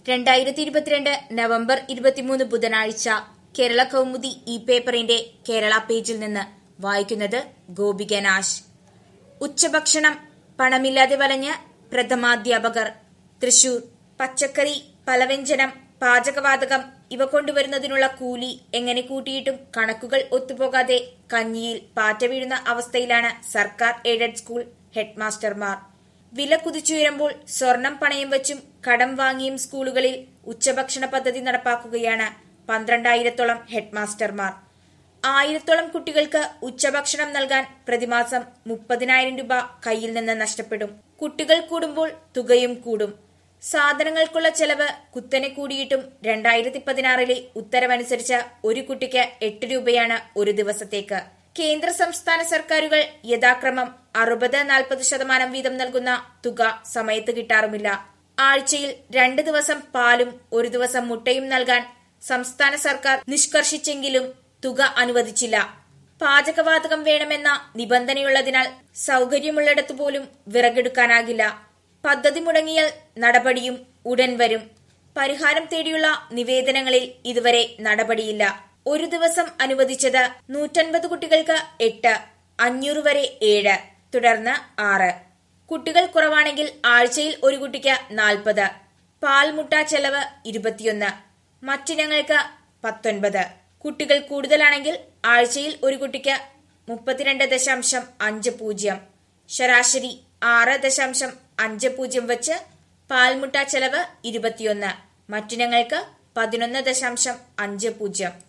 രണ്ടായിരത്തി ഇരുപത്തിരണ്ട് നവംബർ ഇരുപത്തിമൂന്ന് ബുധനാഴ്ച കേരള കൗമുദി ഇ പേപ്പറിന്റെ കേരള പേജിൽ നിന്ന് വായിക്കുന്നത് ഗോപിക നാശ് ഉച്ചഭക്ഷണം പണമില്ലാതെ വലഞ്ഞ് പ്രഥമാധ്യാപകർ തൃശൂർ പച്ചക്കറി പലവ്യഞ്ജനം പാചകവാതകം ഇവ കൊണ്ടുവരുന്നതിനുള്ള കൂലി എങ്ങനെ കൂട്ടിയിട്ടും കണക്കുകൾ ഒത്തുപോകാതെ കഞ്ഞിയിൽ പാറ്റ വീഴുന്ന അവസ്ഥയിലാണ് സർക്കാർ എയ്ഡഡ് സ്കൂൾ ഹെഡ്മാസ്റ്റർമാർ വില കുതിച്ചുയരുമ്പോൾ സ്വർണം പണയം വെച്ചും കടം വാങ്ങിയും സ്കൂളുകളിൽ ഉച്ചഭക്ഷണ പദ്ധതി നടപ്പാക്കുകയാണ് പന്ത്രണ്ടായിരത്തോളം ഹെഡ്മാസ്റ്റർമാർ ആയിരത്തോളം കുട്ടികൾക്ക് ഉച്ചഭക്ഷണം നൽകാൻ പ്രതിമാസം മുപ്പതിനായിരം രൂപ കയ്യിൽ നിന്ന് നഷ്ടപ്പെടും കുട്ടികൾ കൂടുമ്പോൾ തുകയും കൂടും സാധനങ്ങൾക്കുള്ള ചെലവ് കുത്തനെ കൂടിയിട്ടും രണ്ടായിരത്തി പതിനാറിലെ ഉത്തരവനുസരിച്ച് ഒരു കുട്ടിക്ക് എട്ട് രൂപയാണ് ഒരു ദിവസത്തേക്ക് കേന്ദ്ര സംസ്ഥാന സർക്കാരുകൾ യഥാക്രമം അറുപത് നാൽപ്പത് ശതമാനം വീതം നൽകുന്ന തുക സമയത്ത് കിട്ടാറുമില്ല ആഴ്ചയിൽ രണ്ട് ദിവസം പാലും ഒരു ദിവസം മുട്ടയും നൽകാൻ സംസ്ഥാന സർക്കാർ നിഷ്കർഷിച്ചെങ്കിലും തുക അനുവദിച്ചില്ല പാചകവാതകം വേണമെന്ന നിബന്ധനയുള്ളതിനാൽ സൗകര്യമുള്ളിടത്തു പോലും വിറകെടുക്കാനാകില്ല പദ്ധതി മുടങ്ങിയാൽ നടപടിയും ഉടൻ വരും പരിഹാരം തേടിയുള്ള നിവേദനങ്ങളിൽ ഇതുവരെ നടപടിയില്ല ഒരു ദിവസം അനുവദിച്ചത് നൂറ്റൻപത് കുട്ടികൾക്ക് എട്ട് അഞ്ഞൂറ് വരെ ഏഴ് തുടർന്ന് ആറ് കുട്ടികൾ കുറവാണെങ്കിൽ ആഴ്ചയിൽ ഒരു കുട്ടിക്ക് നാൽപ്പത് പാൽ മുട്ട ചെലവ് ഇരുപത്തിയൊന്ന് മറ്റിനങ്ങൾക്ക് പത്തൊൻപത് കുട്ടികൾ കൂടുതലാണെങ്കിൽ ആഴ്ചയിൽ ഒരു കുട്ടിക്ക് മുപ്പത്തിരണ്ട് ദശാംശം അഞ്ച് പൂജ്യം ശരാശരി ആറ് ദശാംശം അഞ്ച് പൂജ്യം വെച്ച് പാൽമുട്ട ചെലവ് ഇരുപത്തിയൊന്ന് മറ്റിനങ്ങൾക്ക് പതിനൊന്ന് ദശാംശം അഞ്ച് പൂജ്യം